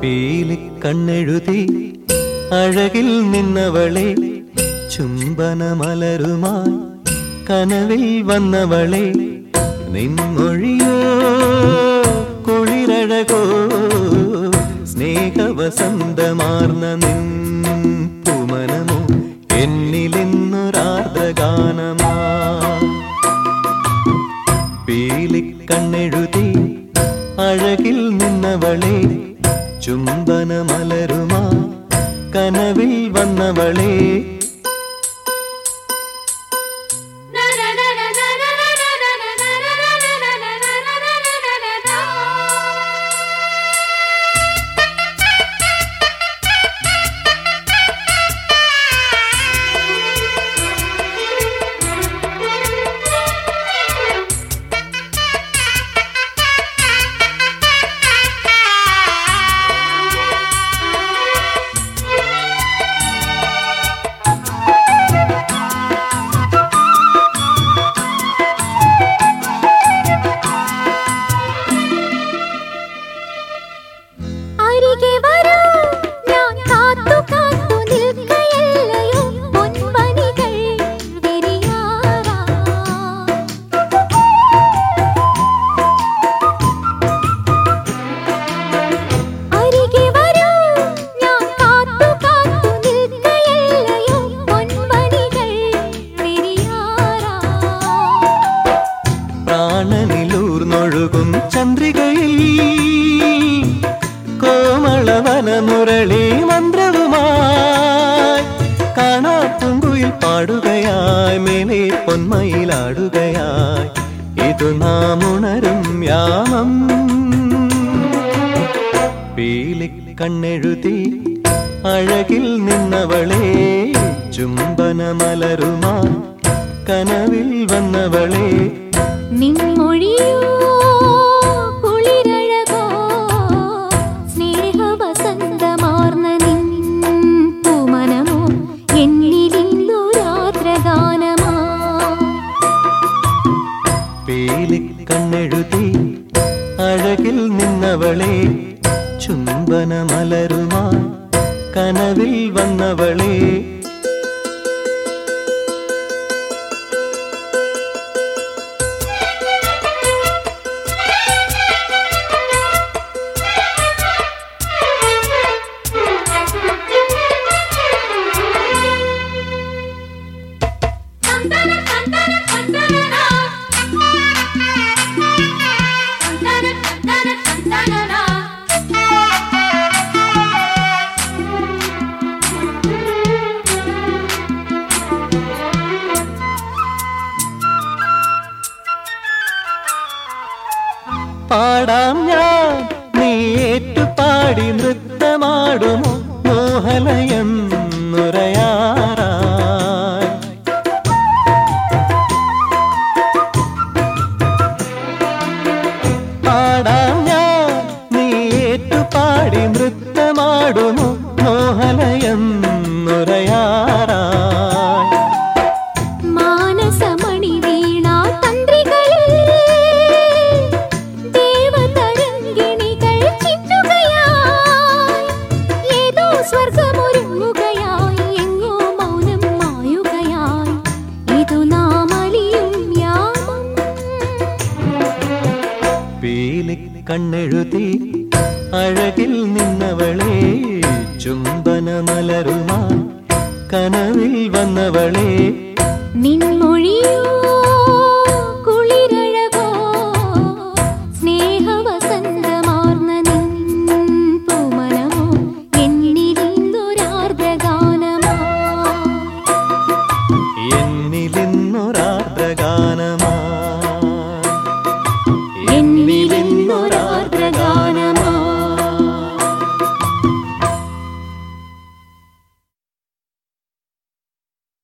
പീലി കണ്ണെഴുതി അഴകിൽ നിന്നവളെ ചുംബന മലരുമായി കനവിൽ വന്നവളെ നിൻമൊഴിയോ കുളിരഴകോ സ്നേഹവസന്തമാർന്ന നിൻ പുമനമോ എന്നിലിന്നൊരാർദ്രഗാനമാ പീലിക്കണ്ണെഴുതി അഴകിൽ നിന്നവളെ ചുംബന മലരുമാ കനവിൽ വന്നവളെ അരികെ വരൂ ഞാൻ കാത്തു കാത്തു നിൽക്കയല്ലയോ പൊൻപണികൾ വിരിയാറാ അരികെ വരൂ ഞാൻ കാത്തു കാത്തു നിൽക്കയല്ലയോ പൊൻപണികൾ വിരിയാറാ പ്രാണനിലൂർന്നൊഴുകും ചന്ദ്രികയിൽ കോമളവനമുരളി മന്ത്രവുമായി കാണാപ്പുങ്കുയിൽ പാടുകയായി മേലെ പൊന്മയിലാടുകയായി ഇതു നാം ഉണരും യാമം പീലി കണ്ണെഴുതി അഴകിൽ നിന്നവളെ ചുംബന മലരുമാ കനവിൽ വന്നവളെ നിൻമൊഴിയോ കുളിരഴകോ സ്നേഹവസന്തമാർന്ന നിൻ പൂമനമോ എന്നിലിന്നു രാത്രഗാനമാ പീലി കണ്ണെഴുതി അഴകിൽ നിന്നവളെ ചുംബന മലരുമാ കനവിൽ വന്നവളെ പാടാം ഞാൻ നീ ഏറ്റുപാടി നൃത്തമാടുമോ മോഹലയം നുരയാറായി പാടാം ഞാൻ നീ ഏറ്റുപാടി നൃത്തമാടുമോ മോഹലയം നുരയാറായി മാനസമണി വീണാ തന്ത്രികളിൽ ദേവതരംഗിണികൾ ചിന്നുകയായി ഏതോ സ്വർഗമൊരുങ്ങുകയായി എങ്ങോ മൗനം മായുകയായി ഇതു നാം അലിയും യാമം പീലി കണ്ണെഴുതി അഴകിൽ നിന്നവളെ ചുംബന മലരുമാ കനവിൽ വന്നവളെ നിൻമൊഴിയോ